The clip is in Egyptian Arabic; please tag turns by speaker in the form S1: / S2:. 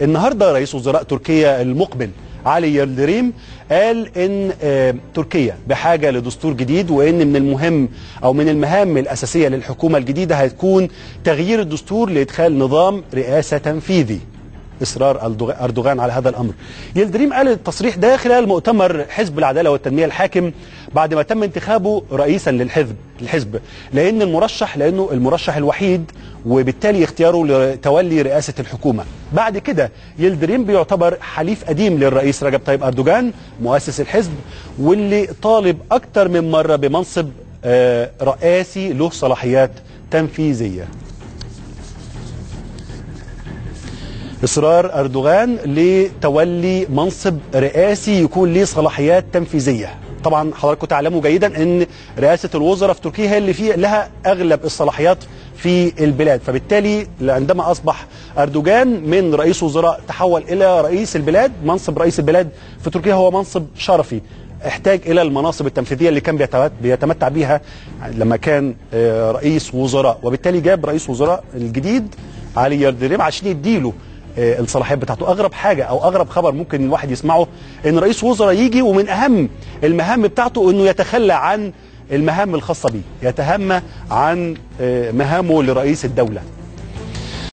S1: النهارده رئيس وزراء تركيا المقبل علي يلدريم قال ان آه، تركيا بحاجه لدستور جديد وان من المهم او من المهام الاساسيه للحكومه الجديده هتكون تغيير الدستور لادخال نظام رئاسه تنفيذي اصرار أردوغ- اردوغان على هذا الامر. يلدريم قال التصريح ده خلال مؤتمر حزب العداله والتنميه الحاكم بعد ما تم انتخابه رئيسا للحزب الحزب لان المرشح لانه المرشح الوحيد وبالتالي اختياره لتولي رئاسه الحكومه. بعد كده يلدريم بيعتبر حليف قديم للرئيس رجب طيب اردوغان مؤسس الحزب واللي طالب اكثر من مره بمنصب آه، رئاسي له صلاحيات تنفيذيه. اصرار اردوغان لتولي منصب رئاسي يكون له صلاحيات تنفيذيه طبعا حضراتكم تعلموا جيدا ان رئاسه الوزراء في تركيا هي اللي فيه لها اغلب الصلاحيات في البلاد فبالتالي عندما اصبح اردوغان من رئيس وزراء تحول الى رئيس البلاد منصب رئيس البلاد في تركيا هو منصب شرفي احتاج الى المناصب التنفيذيه اللي كان بيتمت- بيتمتع بيها لما كان آه، رئيس وزراء وبالتالي جاب رئيس وزراء الجديد علي يلدريم عشان يديله آه، الصلاحيات بتاعته اغرب حاجه او اغرب خبر ممكن الواحد يسمعه ان رئيس وزراء يجي ومن اهم المهام بتاعته انه يتخلى عن المهام الخاصه بيه يتهمى عن آه، مهامه لرئيس الدوله